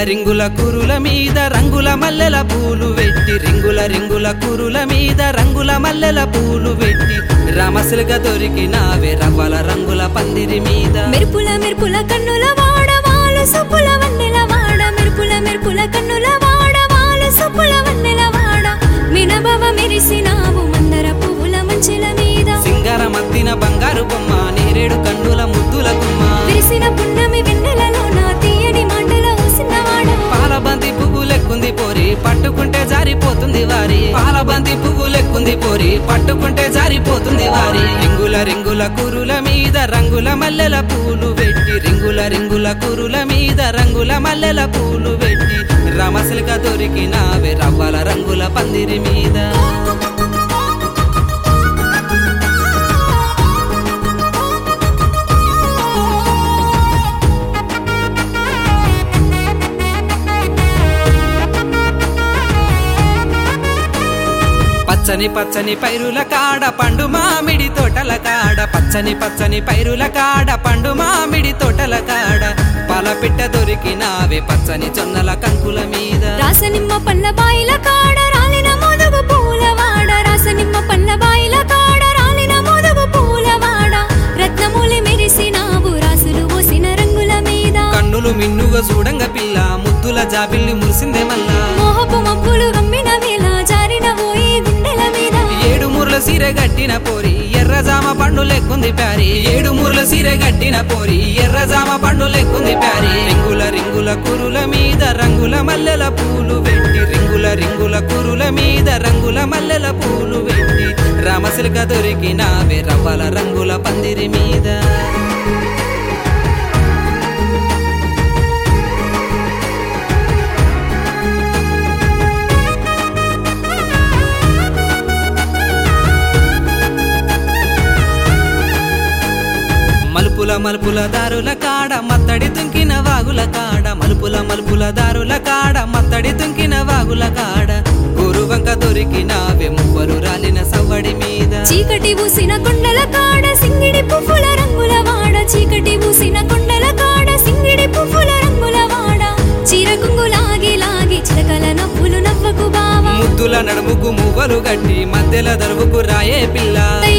రింగుల కురుల మీద రంగుల మల్లెల పూలు వెట్టి రింగుల రింగుల కురుల మీద రంగుల మల్లెల పూలు వెట్టి రామసిలుగా దొరికినావే రవ్వల రంగుల పందిరి మీద మెరుపుల మెరుపుల కన్నుల వాడ వాలు సొప్పుల వన్నెల వాడ మెరుపుల మెరుపుల కన్నుల వాడ వాలు సొప్పుల వన్నెల వాడ మినబవ మెరిసినావు మందర పువ్వుల మంచెల మీద సింగార మత్తిన బంగారు బొమ్మ నేరేడు కన్నుల ముద్దుల గుమ్మ విరిసిన పున్నమి వెన్నెలలో నా తీయని మాటల ఊసినవాడ పాలబంతి పువ్వు లెక్కుంది పోరి పట్టుకుంటే జారిపోతుంది వారి పాలబంతి పువ్వు లెక్కుంది పోరి పట్టుకుంటే జారిపోతుంది వారి రింగుల రింగుల కురుల మీద రంగుల మల్లెల పూలు వెట్టి రింగుల రింగుల కురుల మీద రంగుల మల్లెల పూలు వెట్టి రమసిలుక దొరికినావే రవ్వల రంగుల పందిరి మీద పచ్చని పచ్చని పైరుల కాడ పండు మామిడి తోటల కాడ పచ్చని పచ్చని పైరుల కాడ పండు మామిడి తోటల కాడ పాలపిట్ట దొరికినావే పచ్చని జొన్నల కంకుల మీద రాసనిమ్మ పళ్ళ బాయిల కాడ రాలిన మోదుగు పూల వాడ రాసనిమ్మ పళ్ళ బాయిల కాడ రాలిన మోదుగు పూల వాడ రత్నమూలి మెరిసినావు రాసులు పోసిన రంగుల మీద కన్నులు మిన్నుగా చూడంగ పిల్ల ముద్దుల జాబిల్ని మురిసిందే మల్లా మోహపు మబ్బులు గమ్మిన వేళ జారిన పోయి గుండెల మీద ఏడు మూరల సీర గట్టిన పోరి ఎర్ర జామ పండు లెక్కుంది ప్యారి ఏడు మూరల సీర గట్టిన పోరి ఎర్ర జామ పండు లెక్కుంది ప్యారి రింగుల రింగుల కురుల మీద రంగుల మల్లెల పూలు వెట్టి రింగుల రింగుల కురుల మీద రంగుల మల్లెల పూలు వెట్టి రామసిలుక దొరికినావే రవ్వల రంగుల పందిరి మీద మలుపుల మలుపుల దారుల కాడ మత్తడి తుంకిన వాగుల కాడ మలుపుల మలుపుల దారుల కాడ మత్తడి తుంకిన వాగుల కాడ గురువంక దొరికినావే మువ్వరు రాలిన సవ్వడి మీద చీకటి ఊసిన కొండల కాడ సింగిడి పువ్వుల రంగుల వాడ చీకటి ఊసిన కొండల కాడ సింగిడి పువ్వుల రంగుల వాడ చీర కొంగు లాగి లాగి చిలకల నవ్వులు నవ్వకు బావా ముద్దుల నడుముకు మువ్వలు గట్టి మధ్యల దరువుకు రాయే పిల్ల